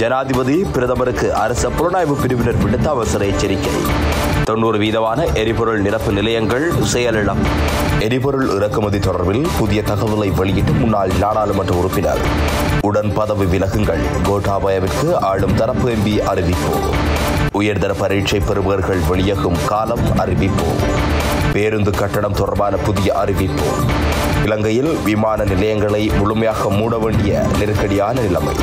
ஜனாதிபதி பிரதமருக்கு அரச புலனாய்வு பிரிவினர் விடுத்த அவசர எச்சரிக்கை தொண்ணூறு வீதமான எரிபொருள் நிரப்பு நிலையங்கள் செயலிழம் எரிபொருள் இறக்குமதி தொடர்பில் புதிய தகவலை வெளியிட்டு முன்னாள் நாடாளுமன்ற உறுப்பினர் உடன் பதவி விலகுங்கள் கோட்டாபயவிற்கு ஆளும் தரப்பு எம்பி அறிவிப்பு உயர்தர பரீட்சை பெறுபவர்கள் வெளியாகும் காலம் அறிவிப்பு பேருந்து கட்டணம் தொடர்பான புதிய அறிவிப்பு இலங்கையில் விமான நிலையங்களை முழுமையாக மூட வேண்டிய நெருக்கடியான நிலைமை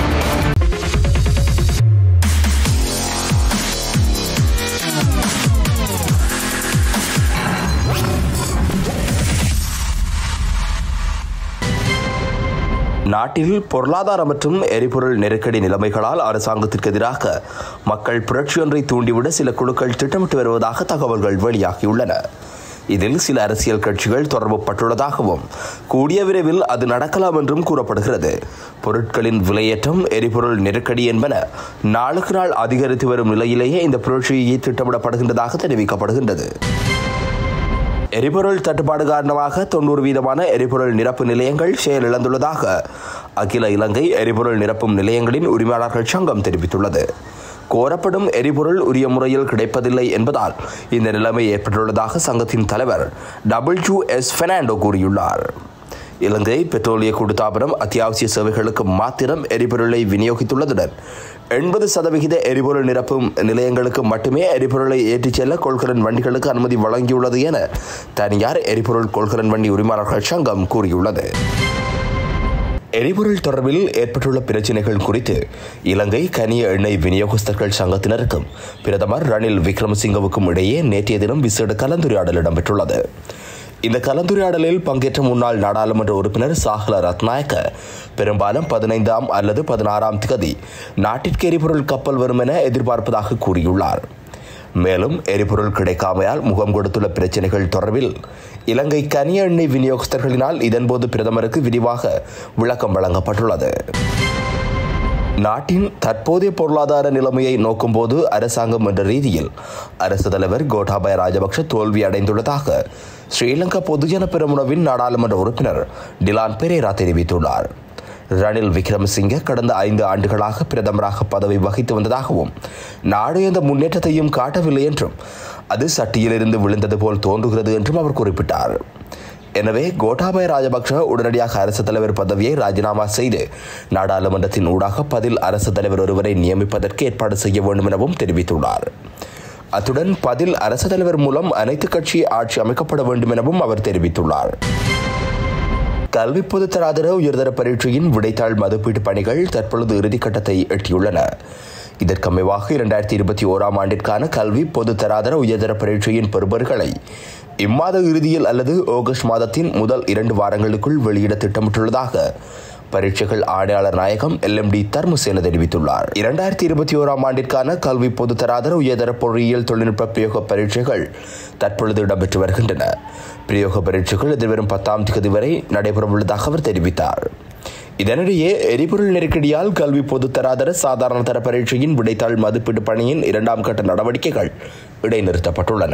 நாட்டில் பொருளாதார மற்றும் எரிபொருள் நெருக்கடி நிலைமைகளால் அரசாங்கத்திற்கு எதிராக மக்கள் புரட்சியொன்றை தூண்டிவிட சில குழுக்கள் திட்டமிட்டு வருவதாக தகவல்கள் வெளியாகியுள்ளன இதில் சில அரசியல் கட்சிகள் தொடர்புபட்டுள்ளதாகவும் கூடிய விரைவில் அது நடக்கலாம் என்றும் கூறப்படுகிறது பொருட்களின் விலையேற்றம் எரிபொருள் நெருக்கடி என்பன நாளுக்கு நாள் அதிகரித்து வரும் நிலையிலேயே இந்த புரட்சியை திட்டமிடப்படுகின்றதாக தெரிவிக்கப்படுகின்றது எரிபொருள் தட்டுப்பாடு காரணமாக தொண்ணூறு வீதமான எரிபொருள் நிரப்பு நிலையங்கள் செயலிழந்துள்ளதாக அகில இலங்கை எரிபொருள் நிரப்பும் நிலையங்களின் உரிமையாளர்கள் சங்கம் தெரிவித்துள்ளது கோரப்படும் எரிபொருள் உரிய முறையில் கிடைப்பதில்லை என்பதால் இந்த நிலைமை ஏற்பட்டுள்ளதாக சங்கத்தின் தலைவர் டபிள்யூ எஸ் பெர்னாண்டோ கூறியுள்ளார் இலங்கை பெட்ரோலிய கூட்டுத்தாபனம் அத்தியாவசிய சேவைகளுக்கு மாத்திரம் எரிபொருளை விநியோகித்துள்ளதுடன் எண்பது சதவிகித எரிபொருள் நிரப்பும் நிலையங்களுக்கு மட்டுமே எரிபொருளை ஏற்றிச் செல்ல கொள்கலன் வண்டிகளுக்கு அனுமதி வழங்கியுள்ளது என தனியார் எரிபொருள் கொள்கலன் வண்டி உரிமையாளர்கள் சங்கம் கூறியுள்ளது எரிபொருள் தொடர்பில் ஏற்பட்டுள்ள பிரச்சினைகள் குறித்து இலங்கை கனிய எண்ணெய் விநியோகஸ்தர்கள் சங்கத்தினருக்கும் பிரதமர் ரணில் விக்ரமசிங்கவுக்கும் இடையே நேற்றைய தினம் விசேட கலந்துரையாடல் இடம்பெற்றுள்ளது இந்த கலந்துரையாடலில் பங்கேற்ற முன்னாள் நாடாளுமன்ற உறுப்பினர் சாஹல ரத்நாயக்க பெரும்பாலும் பதினைந்தாம் அல்லது பதினாறாம் திகதி நாட்டிற்கு எரிபொருள் கப்பல் வரும் என எதிர்பார்ப்பதாக கூறியுள்ளார் மேலும் எரிபொருள் கிடைக்காமையால் முகம் கொடுத்துள்ள பிரச்சினைகள் தொடர்பில் இலங்கை கனிய எண்ணெய் விநியோகஸ்தர்களினால் இதன்போது பிரதமருக்கு விரிவாக விளக்கம் வழங்கப்பட்டுள்ளது நாட்டின் தற்போதைய பொருளாதார நிலைமையை நோக்கும்போது அரசாங்கம் என்ற ரீதியில் அரசு தலைவர் கோட்டாபய ராஜபக்ஷ தோல்வி அடைந்துள்ளதாக ஸ்ரீலங்கா பொதுஜன பெருமுனவின் நாடாளுமன்ற உறுப்பினர் டிலான் பெரேரா தெரிவித்துள்ளார் ரணில் விக்ரமசிங்கே கடந்த ஐந்து ஆண்டுகளாக பிரதமராக பதவி வகித்து வந்ததாகவும் நாடு எந்த முன்னேற்றத்தையும் காட்டவில்லை என்றும் அது சட்டியிலிருந்து விழுந்தது போல் தோன்றுகிறது என்றும் அவர் குறிப்பிட்டார் எனவே கோட்டாபய ராஜபக்ஷ உடனடியாக அரசு தலைவர் பதவியை ராஜினாமா செய்து நாடாளுமன்றத்தின் ஊடாக பதில் அரசு தலைவர் ஒருவரை நியமிப்பதற்கு ஏற்பாடு செய்ய வேண்டும் எனவும் தெரிவித்துள்ளார் அத்துடன் பதில் அரசு தலைவர் மூலம் அனைத்து கட்சி ஆட்சி அமைக்கப்பட வேண்டும் எனவும் அவர் தெரிவித்துள்ளார் கல்வி பொதுத்தராதர உயர்தர பரீட்சையின் விடைத்தாள் மதிப்பீட்டு பணிகள் தற்பொழுது இறுதிக்கட்டத்தை எட்டியுள்ளன இதற்கமைவாக இரண்டாயிரத்தி இருபத்தி ஓராம் ஆண்டிற்கான கல்வி பொதுத்தராதர உயர்தர பரீட்சையின் பெறுபர்களை இம்மாத இறுதியில் அல்லது ஆகஸ்ட் மாதத்தின் முதல் இரண்டு வாரங்களுக்குள் வெளியிட திட்டமிட்டுள்ளதாக பரீட்சைகள் ஆணையாளர் நாயகம் எல் எம் டி தர்மசேன தெரிவித்துள்ளார் இரண்டாயிரத்தி இருபத்தி ஓராம் ஆண்டிற்கான கல்வி பொதுத்தராதர உயர்தர பொறியியல் தொழில்நுட்ப பிரயோக பரீட்சைகள் தற்பொழுது இடம்பெற்று வருகின்றன பிரயோக பரீட்சைகள் எதிர்வரும் பத்தாம் தேதி வரை நடைபெறவுள்ளதாக அவர் தெரிவித்தார் இதனிடையே எரிபொருள் நெருக்கடியால் கல்வி பொதுத்தராதர சாதாரண தர பரீட்சையின் விடைத்தாள் மதிப்பீட்டு பணியின் இரண்டாம் கட்ட நடவடிக்கைகள் இடைநிறுத்தப்பட்டுள்ளன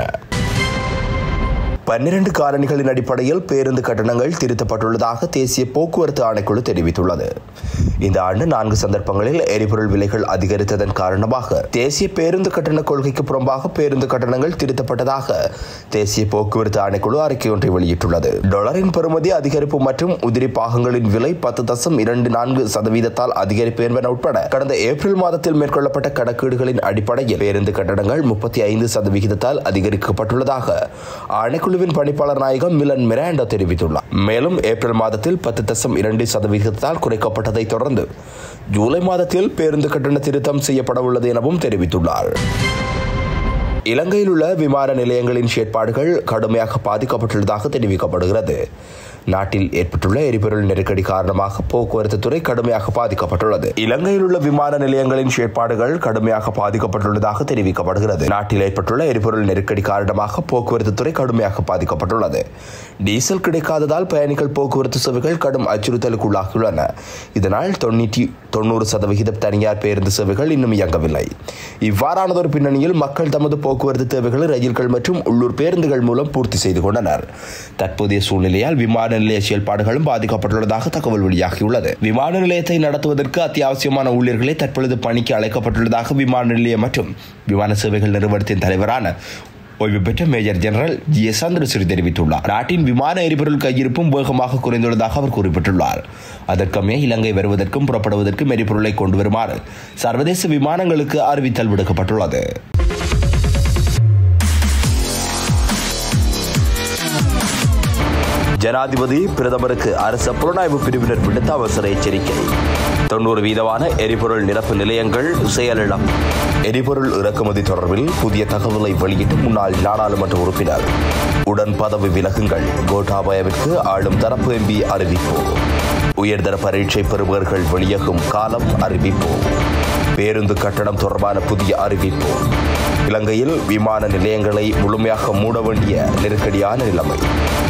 பன்னிரண்டு காரணிகளின் அடிப்படையில் பேருந்து கட்டணங்கள் திருத்தப்பட்டுள்ளதாக தேசிய போக்குவரத்து ஆணைக்குழு தெரிவித்துள்ளது இந்த ஆண்டு நான்கு சந்தர்ப்பங்களில் எரிபொருள் விலைகள் அதிகரித்ததன் காரணமாக தேசிய பேருந்து கட்டண கொள்கைக்கு புறம்பாக பேருந்து கட்டணங்கள் திருத்தப்பட்டதாக தேசிய போக்குவரத்து ஆணைக்குழு அறிக்கை ஒன்றை வெளியிட்டுள்ளது டாலரின் பெறுமதி அதிகரிப்பு மற்றும் உதிரி பாகங்களின் விலை பத்து தசம் இரண்டு நான்கு சதவீதத்தால் அதிகரிப்பு என்பன உட்பட கடந்த ஏப்ரல் மாதத்தில் மேற்கொள்ளப்பட்ட கணக்கீடுகளின் அடிப்படையில் பேருந்து கட்டணங்கள் முப்பத்தி ஐந்து சதவிகிதத்தால் அதிகரிக்கப்பட்டுள்ளதாக ஆணைக்குழு குழுவின் பணிப்பாளர் நாயகம் மிலன் மிராண்டோ தெரிவித்துள்ளார் மேலும் ஏப்ரல் மாதத்தில் பத்து தசம் இரண்டு சதவிகிதத்தால் குறைக்கப்பட்டதை தொடர்ந்து ஜூலை மாதத்தில் பேருந்து கட்டண திருத்தம் செய்யப்பட உள்ளது எனவும் தெரிவித்துள்ளார் இலங்கையில் உள்ள விமான நிலையங்களின் செயற்பாடுகள் கடுமையாக பாதிக்கப்பட்டுள்ளதாக தெரிவிக்கப்படுகிறது நாட்டில் ஏற்பட்டுள்ள எரிபொருள் நெருக்கடி காரணமாக போக்குவரத்து துறை கடுமையாக பாதிக்கப்பட்டுள்ளது இலங்கையில் உள்ள விமான நிலையங்களின் செயற்பாடுகள் கடுமையாக பாதிக்கப்பட்டுள்ளதாக தெரிவிக்கப்படுகிறது நாட்டில் ஏற்பட்டுள்ள எரிபொருள் நெருக்கடி காரணமாக போக்குவரத்து துறை கடுமையாக பாதிக்கப்பட்டுள்ளது டீசல் கிடைக்காததால் பயணிகள் போக்குவரத்து சேவைகள் கடும் அச்சுறுத்தலுக்கு உள்ளாகியுள்ளன இதனால் தொண்ணூற்றி தொண்ணூறு சதவிகித தனியார் பேருந்து சேவைகள் இன்னும் இயங்கவில்லை இவ்வாறானதொரு பின்னணியில் மக்கள் தமது போக்குவரத்து தேவைகளை ரயில்கள் மற்றும் உள்ளூர் பேருந்துகள் மூலம் பூர்த்தி செய்து கொண்டனர் தற்போதைய சூழ்நிலையால் விமான நிலைய செயல்பாடுகளும் பாதிக்கப்பட்டுள்ளதாக தகவல் வெளியாகியுள்ளது விமான நிலையத்தை நடத்துவதற்கு அத்தியாவசியமான ஊழியர்களே தற்பொழுது பணிக்கு அழைக்கப்பட்டுள்ளதாக விமான நிலையம் மற்றும் விமான சேவைகள் நிறுவனத்தின் தலைவரான ஓய்வு பெற்ற major general G S Chandrasiri தெரிவித்துள்ளார் நாட்டின் விமான எரிபொருள் கையிருப்பும் வேகமாக குறைந்துள்ளதாக அவர் குறிப்பிட்டுள்ளார் அதற்கமே இலங்கை வருவதற்கும் புறப்படுவதற்கும் எரிபொருளை கொண்டு வருமாறு சர்வதேச விமானங்களுக்கு அறிவித்தல் விடுக்கப்பட்டுள்ளது ஜனாதிபதி பிரதமருக்கு அரச புலனாய்வு பிரிவினர் விடுத்த அவசர எச்சரிக்கை தொண்ணூறு வீதமான எரிபொருள் நிரப்பு நிலையங்கள் செயலிழம் எரிபொருள் இறக்குமதி தொடர்பில் புதிய தகவலை வெளியிட்டு முன்னாள் நாடாளுமன்ற உறுப்பினர் உடன் பதவி விலகுங்கள் கோட்டாபயவிற்கு ஆளும் தரப்பு எம்பி அறிவிப்பு உயர்தர பரீட்சை பெறுபவர்கள் வெளியாகும் காலம் அறிவிப்பு பேருந்து கட்டணம் தொடர்பான புதிய அறிவிப்பு இலங்கையில் விமான நிலையங்களை முழுமையாக மூட வேண்டிய நெருக்கடியான நிலைமை